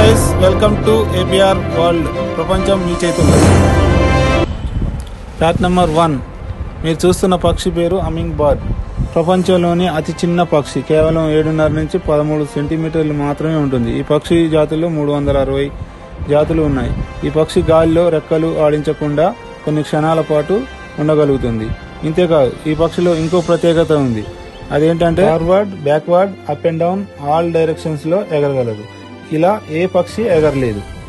guys welcome to APR world ప్రపంచం మీ చేతుల్లో ఫ్యాక్ట్ నెంబర్ వన్ మీరు చూస్తున్న పక్షి పేరు అమింగ్ బర్డ్ ప్రపంచంలోని అతి చిన్న పక్షి కేవలం ఏడున్నర నుంచి పదమూడు సెంటీమీటర్లు మాత్రమే ఉంటుంది ఈ పక్షి జాతుల్లో మూడు వందల అరవై జాతులు ఉన్నాయి ఈ పక్షి గాలిలో రెక్కలు ఆడించకుండా కొన్ని క్షణాల పాటు ఉండగలుగుతుంది ఇంతేకాదు ఈ పక్షిలో ఇంకో ప్రత్యేకత ఉంది అదేంటంటే forward backward up and down all directions లో ఎగరగలదు ఇలా ఏ పక్షి ఎగరలేదు